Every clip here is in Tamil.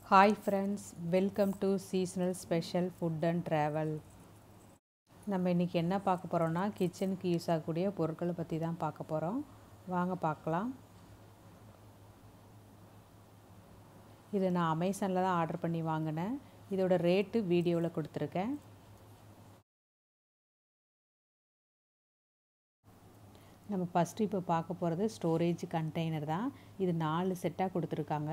hi friends welcome to seasonal special food and travel நம்ம இன்றைக்கி என்ன பார்க்க போகிறோன்னா கிச்சனுக்கு யூஸ் ஆகக்கூடிய பொருட்களை பற்றி தான் பார்க்க போகிறோம் வாங்க பார்க்கலாம் இது நான் அமேசானில் தான் ஆர்டர் பண்ணி வாங்கினேன் இதோட ரேட்டு வீடியோவில் கொடுத்துருக்கேன் நம்ம ஃபஸ்ட்டு இப்போ பார்க்க போகிறது ஸ்டோரேஜ் கண்டெய்னர் தான் இது நாலு செட்டாக கொடுத்துருக்காங்க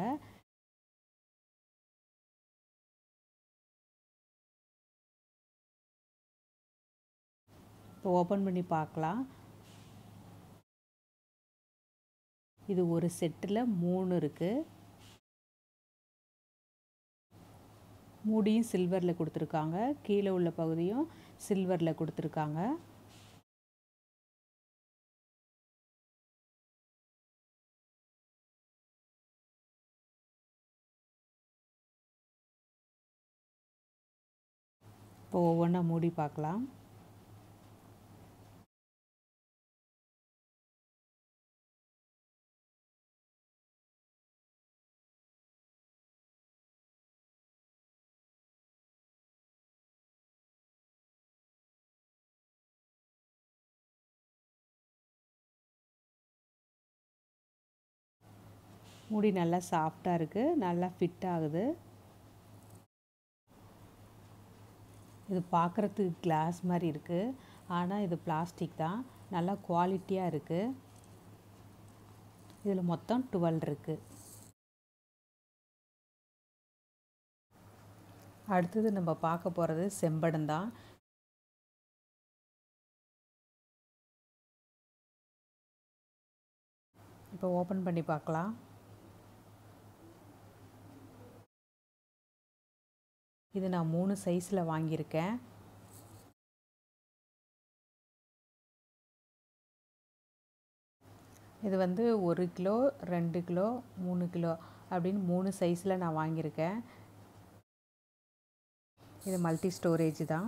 இப்போ ஓப்பன் பண்ணி பார்க்கலாம் இது ஒரு செட்டில் மூணு இருக்குது மூடியும் சில்வரில் கொடுத்துருக்காங்க கீழே உள்ள பகுதியும் சில்வரில் கொடுத்துருக்காங்க இப்போ ஒவ்வொன்றா மூடி பார்க்கலாம் முடி நல்லா சாஃப்டாக இருக்குது நல்லா ஃபிட் ஆகுது இது பார்க்குறதுக்கு கிளாஸ் மாதிரி இருக்குது ஆனால் இது பிளாஸ்டிக் தான் நல்லா குவாலிட்டியாக இருக்குது இதில் மொத்தம் டுவெல் இருக்குது அடுத்தது நம்ம பார்க்க போகிறது செம்படம் தான் இப்போ ஓப்பன் பண்ணி பார்க்கலாம் இது நான் மூணு சைஸில் வாங்கியிருக்கேன் இது வந்து ஒரு கிலோ ரெண்டு கிலோ மூணு கிலோ அப்படின்னு மூணு சைஸில் நான் வாங்கியிருக்கேன் இது மல்டி ஸ்டோரேஜ் தான்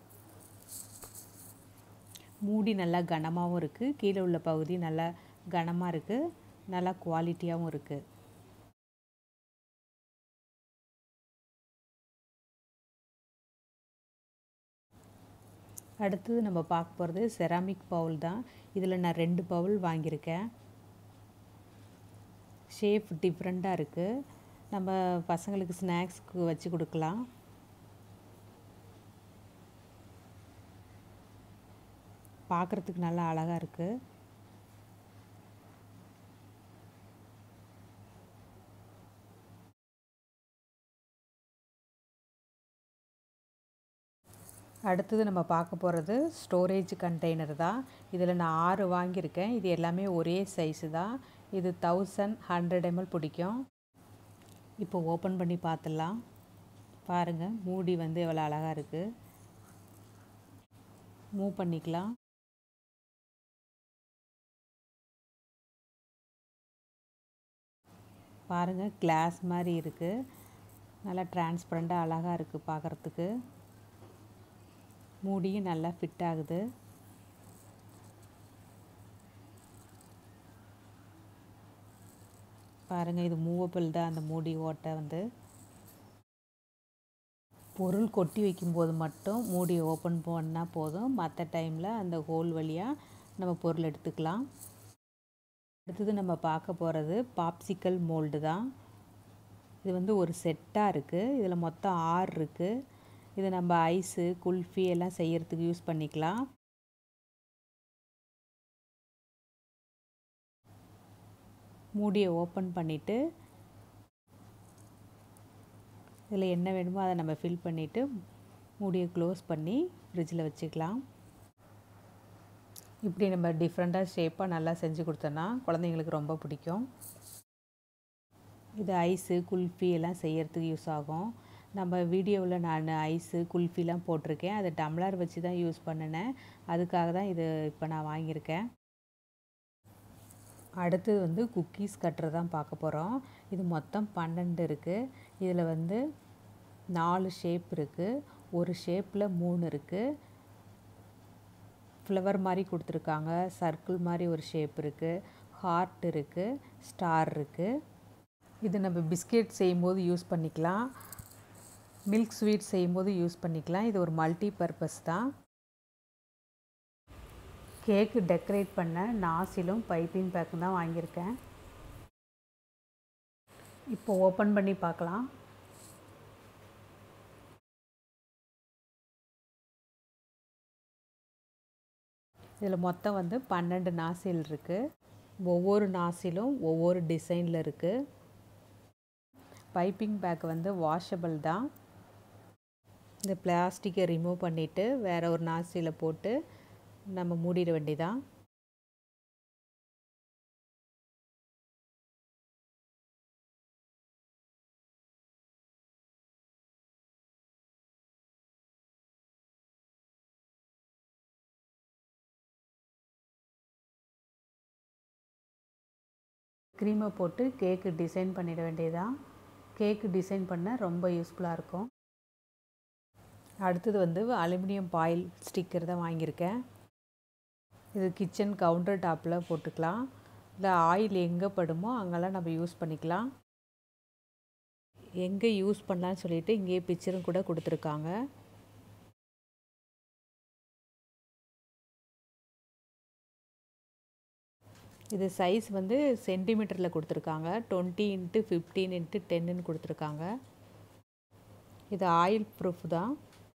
மூடி நல்லா கனமாகவும் இருக்குது கீழே உள்ள பகுதி நல்லா கனமாக இருக்குது நல்லா குவாலிட்டியாகவும் இருக்குது அடுத்தது நம்ம பார்க்க போகிறது செராமிக் பவுல் தான் இதில் நான் ரெண்டு பவுல் வாங்கியிருக்கேன் ஷேப் டிஃப்ரெண்ட்டாக இருக்குது நம்ம பசங்களுக்கு ஸ்நாக்ஸ்க்கு வச்சு கொடுக்கலாம் பார்க்குறதுக்கு நல்லா அழகாக இருக்குது அடுத்தது நம்ம பார்க்க போகிறது ஸ்டோரேஜ் கண்டெய்னர் தான் இதில் நான் ஆறு வாங்கியிருக்கேன் இது எல்லாமே ஒரே சைஸு தான் இது தௌசண்ட் ஹண்ட்ரட் எம்எல் பிடிக்கும் இப்போ ஓப்பன் பண்ணி பார்த்துடலாம் பாருங்கள் மூடி வந்து எவ்வளோ அழகாக இருக்குது மூவ் பண்ணிக்கலாம் பாருங்கள் கிளாஸ் மாதிரி இருக்குது நல்லா டிரான்ஸ்பரண்ட்டாக அழகாக இருக்குது பார்க்குறதுக்கு மூடியும் நல்லா ஃபிட் ஆகுது பாருங்கள் இது மூவபிள் தான் அந்த மூடி ஓட்டை வந்து பொருள் கொட்டி வைக்கும்போது மட்டும் மூடி ஓப்பன் பண்ணால் போதும் மற்ற டைமில் அந்த ஹோல் வழியாக நம்ம பொருள் எடுத்துக்கலாம் அடுத்தது நம்ம பார்க்க போகிறது பாப்சிக்கல் மோல்டு தான் இது வந்து ஒரு செட்டாக இருக்குது இதில் மொத்தம் ஆறு இருக்குது இது நம்ம ஐஸு குல்ஃபி எல்லாம் செய்யறதுக்கு யூஸ் பண்ணிக்கலாம் மூடியை ஓப்பன் பண்ணிவிட்டு இதில் என்ன வேணுமோ அதை நம்ம ஃபில் பண்ணிவிட்டு மூடியை க்ளோஸ் பண்ணி ஃப்ரிட்ஜில் வச்சுக்கலாம் இப்படி நம்ம டிஃப்ரெண்ட்டாக ஷேப்பாக நல்லா செஞ்சு கொடுத்தோன்னா குழந்தைங்களுக்கு ரொம்ப பிடிக்கும் இது ஐஸு குல்ஃபி எல்லாம் செய்யறதுக்கு யூஸ் ஆகும் நம்ம வீடியோவில் நான் ஐஸு குல்ஃபிலாம் போட்டிருக்கேன் அதை டம்ளர் வச்சு தான் யூஸ் பண்ணினேன் அதுக்காக தான் இது இப்போ நான் வாங்கியிருக்கேன் அடுத்தது வந்து குக்கீஸ் கட்டுறது தான் பார்க்க போகிறோம் இது மொத்தம் பன்னெண்டு இருக்குது இதில் வந்து நாலு ஷேப் இருக்குது ஒரு ஷேப்பில் மூணு இருக்குது ஃப்ளவர் மாதிரி கொடுத்துருக்காங்க சர்க்கிள் மாதிரி ஒரு ஷேப் இருக்குது ஹார்ட் இருக்குது ஸ்டார் இருக்குது இது நம்ம பிஸ்கெட் செய்யும்போது யூஸ் பண்ணிக்கலாம் மில்க் ஸ்வீட் செய்யும்போது யூஸ் பண்ணிக்கலாம் இது ஒரு மல்டி பர்பஸ் தான் கேக்கு டெக்கரேட் பண்ண நாசிலும் பைப்பிங் பேக்கும் தான் வாங்கியிருக்கேன் இப்போ ஓப்பன் பண்ணி பார்க்கலாம் இதில் மொத்தம் வந்து பன்னெண்டு நாசில் இருக்குது ஒவ்வொரு நாசிலும் ஒவ்வொரு டிசைனில் இருக்குது பைப்பிங் பேக் வந்து வாஷபிள் தான் இந்த பிளாஸ்டிக்கை ரிமூவ் பண்ணிவிட்டு வேறு ஒரு நாசியில் போட்டு நம்ம மூடிட வேண்டியதான் க்ரீமை போட்டு கேக்கு டிசைன் பண்ணிட வேண்டியதான் கேக்கு டிசைன் பண்ண ரொம்ப யூஸ்ஃபுல்லாக இருக்கும் அடுத்தது வந்து அலுமினியம் பாயில் ஸ்டிக்கர் தான் வாங்கியிருக்கேன் இது கிச்சன் கவுண்டர் டாப்பில் போட்டுக்கலாம் இல்லை ஆயில் எங்கே படுமோ அங்கெல்லாம் நம்ம யூஸ் பண்ணிக்கலாம் எங்கே யூஸ் பண்ணலான்னு சொல்லிட்டு இங்கேயே பிக்சரும் கூட கொடுத்துருக்காங்க இது சைஸ் வந்து சென்டிமீட்டரில் கொடுத்துருக்காங்க டுவெண்ட்டி இன்ட்டு ஃபிஃப்டீன் இன்ட்டு டென்னுன்னு கொடுத்துருக்காங்க இது ஆயில் ப்ரூஃப் தான்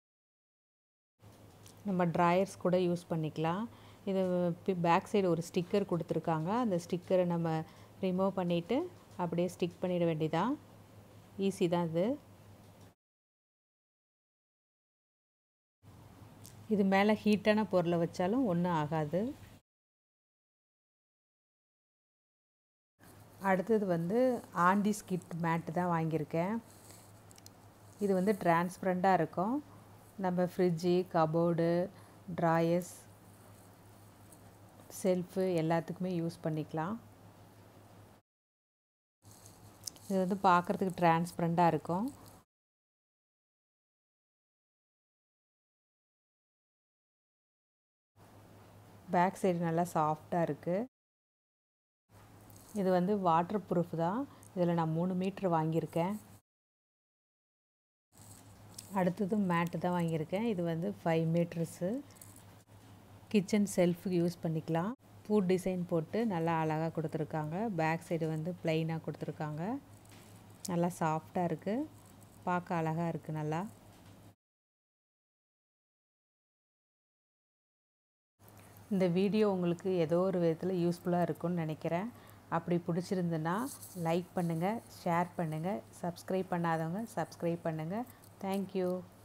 நம்ம ட்ராயர்ஸ் கூட யூஸ் பண்ணிக்கலாம் இது பேக் சைடு ஒரு ஸ்டிக்கர் கொடுத்துருக்காங்க அந்த ஸ்டிக்கரை நம்ம ரிமூவ் பண்ணிவிட்டு அப்படியே ஸ்டிக் பண்ணிட வேண்டியதான் ஈஸி தான் இது இது மேலே ஹீட்டான பொருளை வச்சாலும் ஒன்றும் ஆகாது அடுத்தது வந்து ஆண்டி ஸ்கிட் மேட்டு தான் வாங்கியிருக்கேன் இது வந்து டிரான்ஸ்பரண்ட்டாக இருக்கும் நம்ம ஃப்ரிட்ஜு கபோர்டு ட்ராயர்ஸ் செல்ஃபு எல்லாத்துக்குமே யூஸ் பண்ணிக்கலாம் இது வந்து பார்க்குறதுக்கு டிரான்ஸ்பரண்ட்டாக இருக்கும் பேக் சைடு நல்லா சாஃப்டாக இருக்குது இது வந்து வாட்டர் ப்ரூஃப் தான் இதில் நான் மூணு மீட்ரு வாங்கியிருக்கேன் அடுத்தது மேட்டு தான் வாங்கியிருக்கேன் இது வந்து ஃபைவ் மீட்டர்ஸு கிச்சன் செல்ஃபுக்கு யூஸ் பண்ணிக்கலாம் பூ டிசைன் போட்டு நல்லா அழகாக கொடுத்துருக்காங்க பேக் சைடு வந்து ப்ளைனாக கொடுத்துருக்காங்க நல்லா சாஃப்டாக இருக்குது பார்க்க அழகாக இருக்குது நல்லா இந்த வீடியோ உங்களுக்கு ஏதோ ஒரு விதத்தில் யூஸ்ஃபுல்லாக இருக்கும்னு நினைக்கிறேன் அப்படி பிடிச்சிருந்துன்னா லைக் பண்ணுங்கள் ஷேர் பண்ணுங்கள் சப்ஸ்கிரைப் பண்ணாதவங்க சப்ஸ்கிரைப் பண்ணுங்கள் தேங்க்யூ